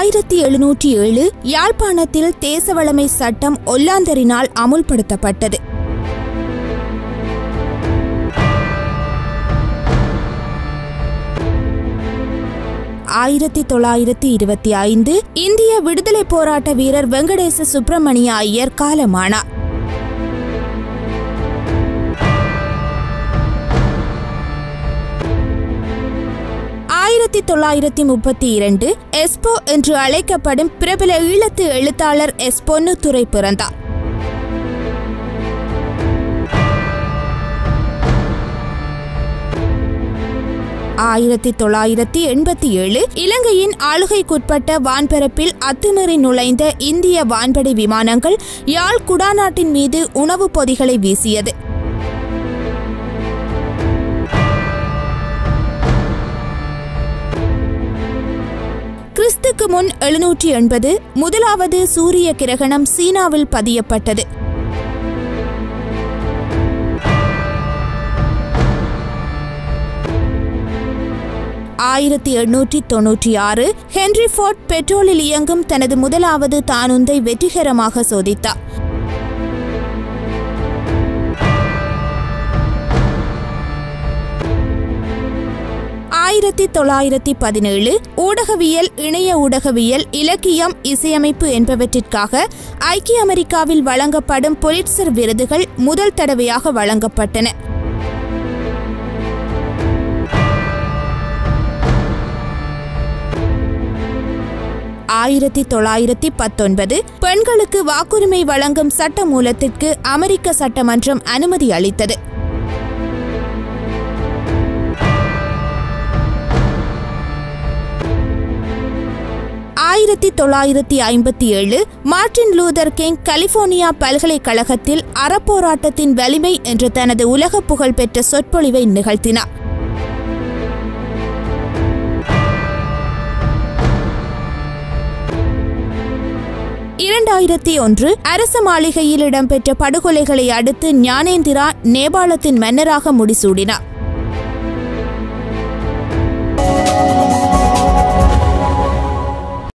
ஆயிரத்தி எழுநூற்றி ஏழு யாழ்ப்பாணத்தில் தேசவளமை சட்டம் ஒல்லாந்தரினால் அமுல்படுத்தப்பட்டது ஆயிரத்தி தொள்ளாயிரத்தி இருபத்தி ஐந்து இந்திய விடுதலை போராட்ட வீரர் வெங்கடேச சுப்பிரமணிய ஐயர் காலமானார் ஆயிரத்தி தொள்ளாயிரத்தி முப்பத்தி இரண்டு எஸ்போ என்று அழைக்கப்படும் பிரபல ஈழத்து எழுத்தாளர் எஸ் பொன்னுத்துரை பிறந்தார் ஆயிரத்தி தொள்ளாயிரத்தி எண்பத்தி ஏழு இலங்கையின் ஆளுகைக்குட்பட்ட வான்பரப்பில் அத்துமீறி நுழைந்த இந்திய வான்படை விமானங்கள் யாழ் குடாநாட்டின் மீது உணவுப் பொதிகளை வீசியது கிறிஸ்துக்கு முன் எழுநூற்றி எண்பது முதலாவது சூரிய கிரகணம் சீனாவில் பதியப்பட்டது ஆயிரத்தி எண்ணூற்றி தொன்னூற்றி ஆறு ஹென்ரி ஃபோர்ட் பெட்ரோலில் இயங்கும் தனது முதலாவது தானுந்தை வெற்றிகரமாக சோதித்தார் ஆயிரத்தி தொள்ளாயிரத்தி பதினேழு ஊடகவியல் இணைய ஊடகவியல் இலக்கியம் இசையமைப்பு என்பவற்றிற்காக ஐக்கிய அமெரிக்காவில் வழங்கப்படும் பொலிட்சர் விருதுகள் முதல் தடவையாக வழங்கப்பட்டன ஆயிரத்தி தொள்ளாயிரத்தி பத்தொன்பது பெண்களுக்கு வாக்குரிமை வழங்கும் சட்ட மூலத்திற்கு அமெரிக்க சட்டமன்றம் அனுமதி அளித்தது ஆயிரத்தி தொள்ளாயிரத்தி ஐம்பத்தி ஏழு மார்ட்டின் லூதர் கிங் கலிபோர்னியா பல்கலைக்கழகத்தில் அறப்போராட்டத்தின் வலிமை என்ற தனது உலக புகழ்பெற்ற சொற்பொழிவை நிகழ்த்தினார் இரண்டாயிரத்தி ஒன்று அரச மாளிகையில் இடம்பெற்ற படுகொலைகளை அடுத்து ஞானேந்திரா நேபாளத்தின் மன்னராக முடிசூடினார்